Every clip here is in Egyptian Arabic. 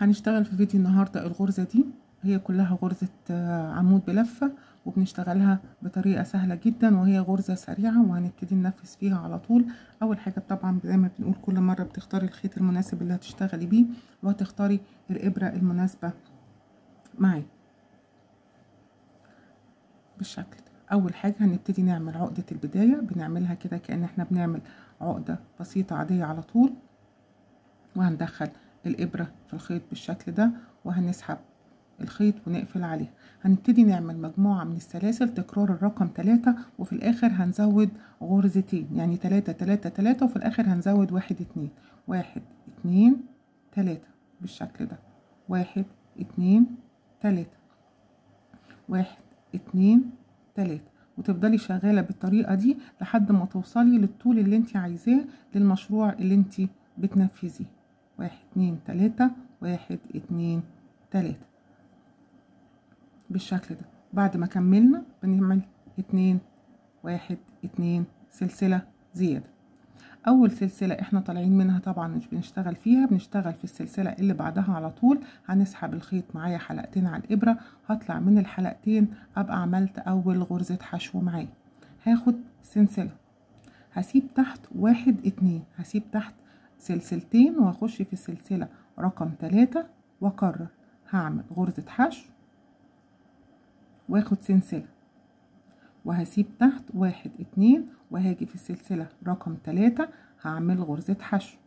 هنشتغل في فيديو النهاردة الغرزة دي هي كلها غرزة آه، عمود بلفة وبنشتغلها بطريقة سهلة جدا وهي غرزة سريعة وهنبتدي ننفذ فيها على طول أول حاجة طبعا زي ما بنقول كل مرة بتختاري الخيط المناسب اللي هتشتغلي بيه وهتختاري الإبرة المناسبة معاه بالشكل ده أول حاجة هنبتدي نعمل عقدة البداية بنعملها كده كأن احنا بنعمل عقدة بسيطة عادية على طول وهندخل الإبرة في الخيط بالشكل ده وهنسحب الخيط ونقفل عليه هنبتدي نعمل مجموعة من السلاسل تكرار الرقم تلاتة وفي الآخر هنزود غرزتين يعني تلاتة تلاتة تلاتة وفي الآخر هنزود واحد اتنين واحد اتنين تلاتة بالشكل ده واحد اتنين تلاتة واحد اتنين تلاتة وتفضلي شغالة بالطريقة دي لحد ما توصلي للطول اللي انت عايزاه للمشروع اللي انت بتنفذيه واحد اتنين تلاتة واحد اتنين تلاتة بالشكل ده بعد ما كملنا بنعمل اتنين واحد اتنين سلسلة زيادة اول سلسلة احنا طالعين منها طبعا مش بنشتغل فيها بنشتغل في السلسلة اللي بعدها على طول هنسحب الخيط معايا حلقتين على الابرة هطلع من الحلقتين ابقى عملت اول غرزة حشو معايا هاخد سلسلة هسيب تحت واحد اتنين هسيب تحت سلسلتين وهخش في السلسلة رقم تلاتة واكرر هعمل غرزة حشو واخد سلسلة وهسيب تحت واحد اتنين وهاجي في السلسلة رقم تلاتة هعمل غرزة حشو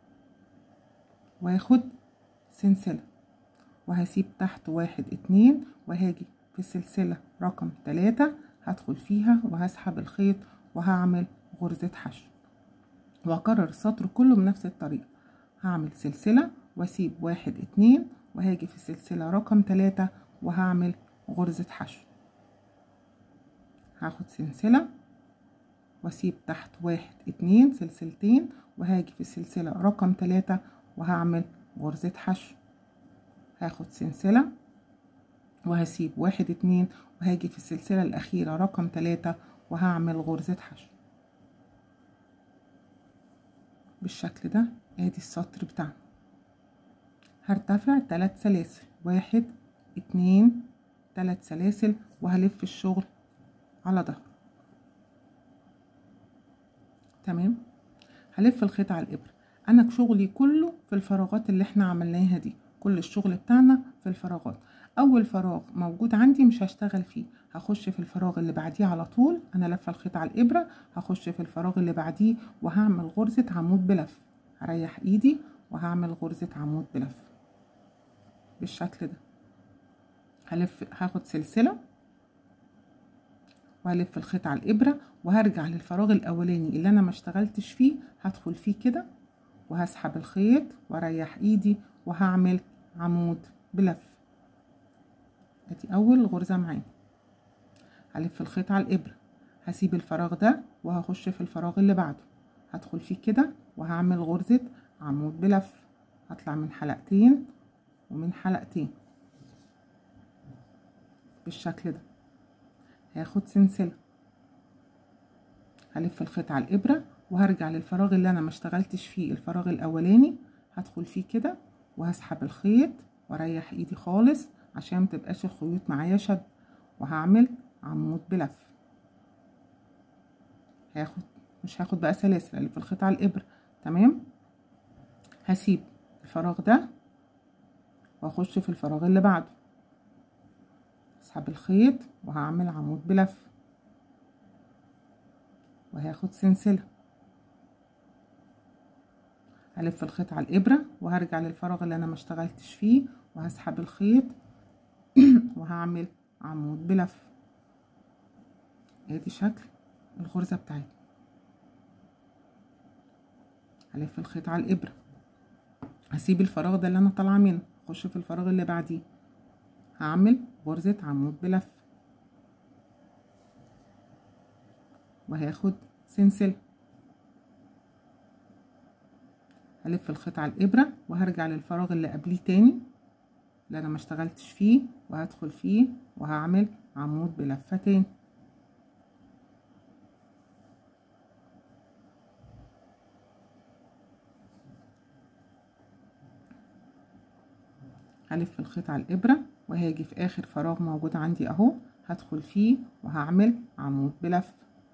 واخد سلسلة وهسيب تحت واحد اتنين وهاجي في السلسلة رقم تلاتة هدخل فيها وهسحب الخيط وهعمل غرزة حشو وهكرر السطر كله بنفس الطريقة هعمل سلسلة واسيب واحد اتنين وهاجي في السلسلة رقم تلاتة وهعمل غرزة حشو هاخد سلسلة واسيب تحت واحد اتنين سلسلتين وهاجي في السلسلة رقم تلاتة وهعمل غرزة حشو هاخد سلسلة وهسيب واحد اتنين وهاجي في السلسلة الأخيرة رقم تلاتة وهعمل غرزة حشو بالشكل ده ادي السطر بتاعنا هرتفع تلات سلاسل واحد اتنين تلات سلاسل وهلف الشغل على ظهر تمام هلف الخيط على الابره انا شغلي كله في الفراغات اللي احنا عملناها دي كل الشغل بتاعنا في الفراغات اول فراغ موجود عندي مش هشتغل فيه هخش في الفراغ اللي بعديه على طول انا لفه الخيط على الابره هخش في الفراغ اللي بعديه وهعمل غرزه عمود بلف هريح ايدي وهعمل غرزه عمود بلف بالشكل ده هلف هاخد سلسله وهلف الخيط على الابره وهرجع للفراغ الاولاني اللي انا ما اشتغلتش فيه هدخل فيه كده وهسحب الخيط واريح ايدي وهعمل عمود بلف ادي اول غرزه معايا هلف الخيط على الابره هسيب الفراغ ده وهخش في الفراغ اللي بعده هدخل فيه كده وهعمل غرزه عمود بلف هطلع من حلقتين ومن حلقتين بالشكل ده هاخد سلسله هلف الخيط على الابره وهرجع للفراغ اللي انا ما اشتغلتش فيه الفراغ الاولاني هدخل فيه كده وهسحب الخيط واريح ايدي خالص عشان متبقاش الخيوط معايا شد وهعمل عمود بلف هاخد مش هاخد بقى سلاسل الف الخيط على الابره تمام هسيب الفراغ ده واخش في الفراغ اللي بعده اسحب الخيط وهعمل عمود بلف وهاخد سلسله هلف الخيط على الابره وهرجع للفراغ اللي انا ما اشتغلتش فيه وهسحب الخيط وهعمل عمود بلف ادي شكل الغرزه بتاعتي هلف الخيط على الابره هسيب الفراغ ده اللي انا طالعه منه اخش في الفراغ اللي بعديه هعمل غرزه عمود بلف وهاخد سلسله هلف الخيط على الابره وهرجع للفراغ اللي قبليه تاني اللي انا ما اشتغلتش فيه وهدخل فيه وهعمل عمود بلفه تاني هلف الخيط على الابرة وهاجي في اخر فراغ موجود عندي اهو هدخل فيه وهعمل عمود بلف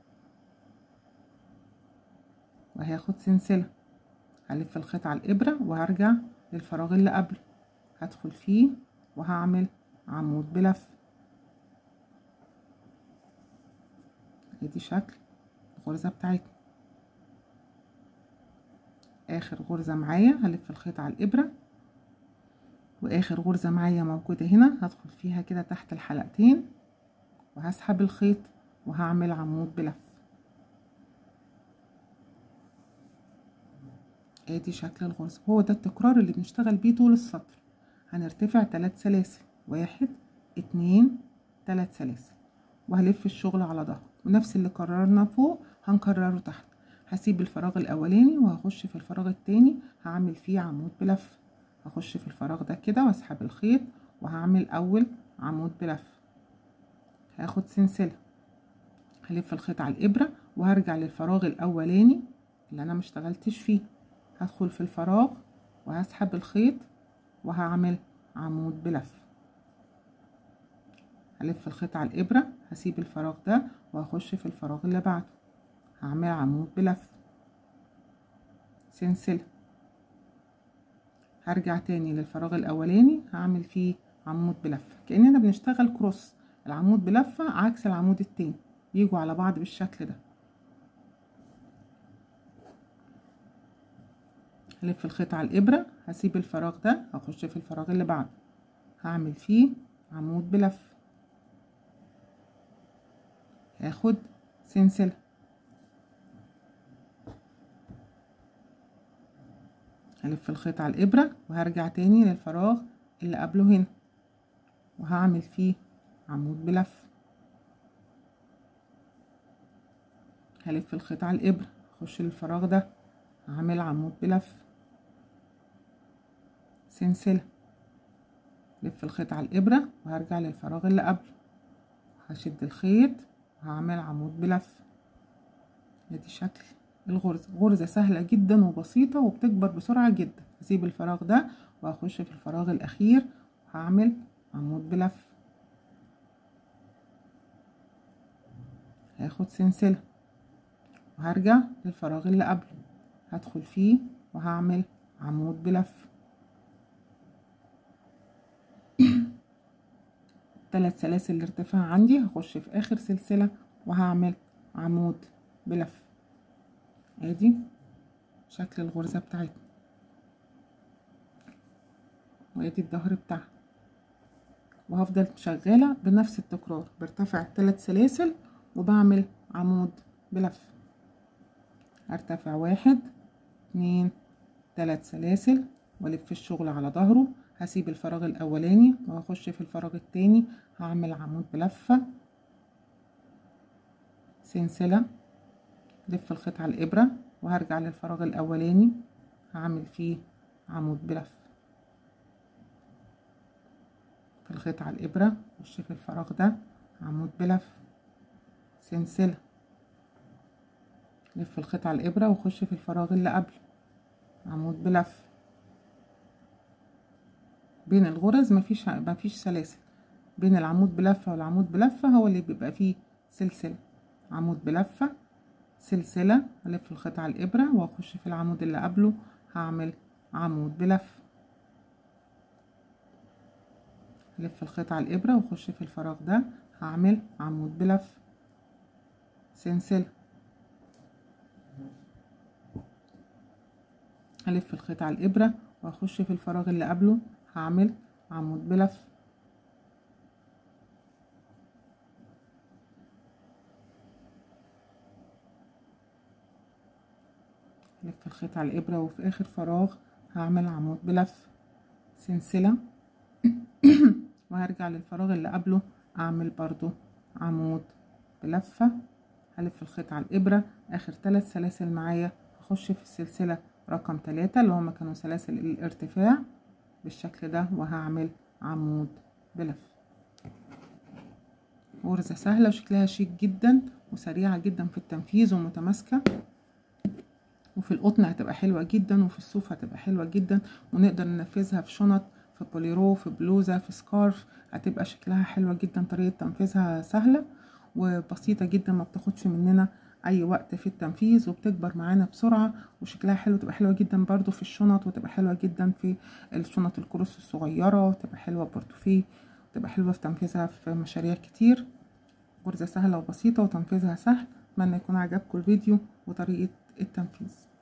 وهاخد سلسلة هلف الخيط على الابرة وهرجع للفراغ اللي قبله هدخل فيه وهعمل عمود بلف ادي شكل الغرزة بتاعتنا اخر غرزة معايا هلف الخيط على الابرة واخر غرزة معايا موجودة هنا هدخل فيها كده تحت الحلقتين وهسحب الخيط وهعمل عمود بلف ادي شكل الغرزة هو ده التكرار اللي بنشتغل بيه طول السطر هنرتفع ثلاث سلاسل واحد اتنين تلات سلاسل وهلف الشغل على ظهره ونفس اللي كررنا فوق هنكرره تحت هسيب الفراغ الاولاني وهخش في الفراغ التاني هعمل فيه عمود بلف هخش في الفراغ ده كده واسحب الخيط وهعمل اول عمود بلف هاخد سلسلة هلف الخيط على الابرة وهرجع للفراغ الاولاني اللي انا مشتغلتش فيه هدخل في الفراغ وهسحب الخيط وهعمل عمود بلف هلف الخيط على الابرة هسيب الفراغ ده وهخش في الفراغ اللي بعده هعمل عمود بلف سلسلة هرجع تاني للفراغ الاولاني هعمل فيه عمود بلفة كأننا بنشتغل كروس العمود بلفة عكس العمود التاني يجوا على بعض بالشكل ده هلف الخيط على الابرة هسيب الفراغ ده هخش في الفراغ اللي بعده هعمل فيه عمود بلف هاخد سلسلة هلف الخيط على الابرة وهرجع تاني للفراغ اللي قبله هنا وهعمل فيه عمود بلف هلف الخيط على الابرة اخش للفراغ ده هعمل عمود بلف سلسلة لف الخيط على الابرة وهرجع للفراغ اللي قبله هشد الخيط وهعمل عمود بلف ادي شكل الغرزة غرزة سهلة جدا وبسيطة وبتكبر بسرعة جدا هسيب الفراغ ده وهخش في الفراغ الاخير وهعمل عمود بلف هاخد سلسلة وهرجع للفراغ اللي قبله هدخل فيه وهعمل عمود بلف ثلاث سلاسل الارتفاع عندي هخش في اخر سلسلة وهعمل عمود بلف ادي شكل الغرزة بتاعتنا وادي الظهر بتاعها وهفضل شغالة بنفس التكرار برتفع ثلاث سلاسل وبعمل عمود بلف ارتفع واحد اتنين تلات سلاسل والف الشغل على ظهره هسيب الفراغ الاولاني وهخش في الفراغ التاني هعمل عمود بلفة سلسلة لف الخيط على الابرة وهرجع للفراغ الاولاني هعمل فيه عمود بلف في الخيط على الابرة اخش في الفراغ ده عمود بلف سلسلة لف الخيط على الابرة واخش في الفراغ اللي قبله عمود بلف بين الغرز مفيش مفيش سلاسل بين العمود بلفة والعمود بلفة هو اللي بيبقى فيه سلسلة عمود بلفة سلسلة ألف الخيط على الإبرة وأخش في العمود اللي قبله هعمل عمود بلف ألف الخيط على الإبرة وأخش في الفراغ ده هعمل عمود بلف سلسلة هلف الخيط على الإبرة وأخش في الفراغ اللي قبله هعمل عمود بلف هلف الخيط على الإبرة وفي آخر فراغ هعمل عمود بلف سلسلة وهرجع للفراغ اللي قبله أعمل برضو عمود بلفة هلف الخيط على الإبرة آخر ثلاث سلاسل معايا هخش في السلسلة رقم تلاتة اللي هما كانوا سلاسل الارتفاع بالشكل ده وهعمل عمود بلف غرزة سهلة وشكلها شيك جدا وسريعة جدا في التنفيذ ومتماسكة وفي القطن هتبقى حلوة جدا وفي الصوف هتبقى حلوة جدا ونقدر ننفذها في شنط في بوليرو في بلوزة في سكارف هتبقى شكلها حلوة جدا طريقة تنفيذها سهلة وبسيطة جدا ما بتاخدش مننا اي وقت في التنفيذ وبتكبر معانا بسرعة وشكلها حلو تبقى حلوة جدا برضو في الشنط وتبقى حلوة جدا في الشنط الكروس الصغيرة وتبقى حلوة برضو في تبقى حلوة في تنفيذها في مشاريع كتير غرزة سهلة وبسيطة وتنفيذها سهل اتمنى يكون عجبكم الفيديو وطريقة التنفيذ